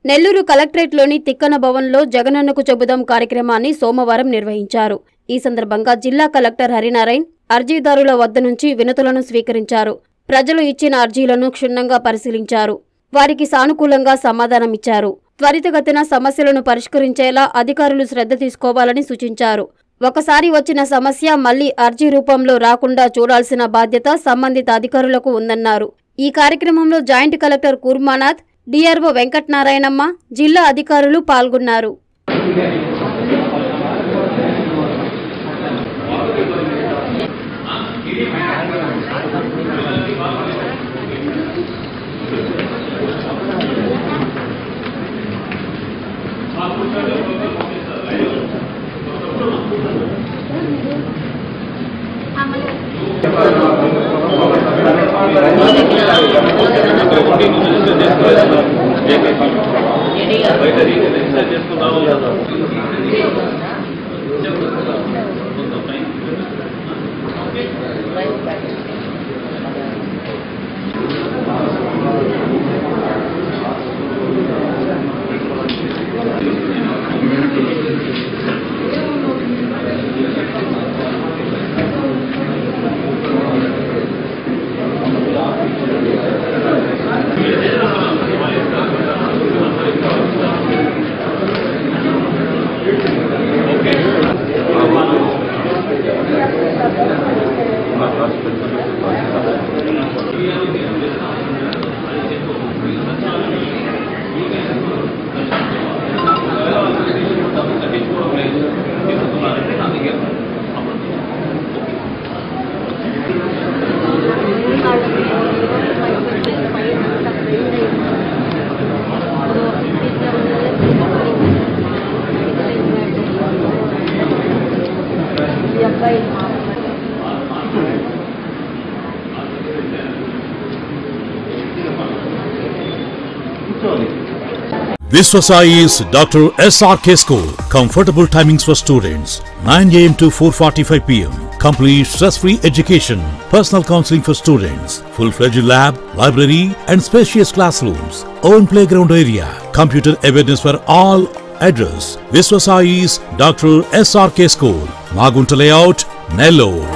నెల్లూరు కలెక్టరేట్లోని తిక్కన భవన్లో జగనన్నకు చెబుదాం కార్యక్రమాన్ని సోమవారం నిర్వహించారు ఈ సందర్భంగా జిల్లా కలెక్టర్ హరినారాయణ్ అర్జీదారుల వద్ద నుంచి వినతులను స్వీకరించారు ప్రజలు ఇచ్చిన అర్జీలను క్షుణ్ణంగా పరిశీలించారు వారికి సానుకూలంగా సమాధానమిచ్చారు త్వరితగతిన సమస్యలను పరిష్కరించేలా అధికారులు శ్రద్ధ తీసుకోవాలని సూచించారు ఒకసారి వచ్చిన సమస్య మళ్లీ అర్జీ రూపంలో రాకుండా చూడాల్సిన బాధ్యత సంబంధిత అధికారులకు ఉందన్నారు ఈ కార్యక్రమంలో joint collector Kurmanath DRO Venkatanarayanamma జిల్లా అధికారులు పాల్గొన్నారు బయట రిజిస్టర్ చేసుకుందాము Viswasai is Dr. SRK School. Comfortable timings for students 9 am to 4:45 pm. Complete stress-free education. Personal counseling for students. Full-fledged lab, library, and spacious classrooms. Own playground area. Computer awareness for all. Address: Viswasai's Dr. SRK School. Magunta Layout, Nellore.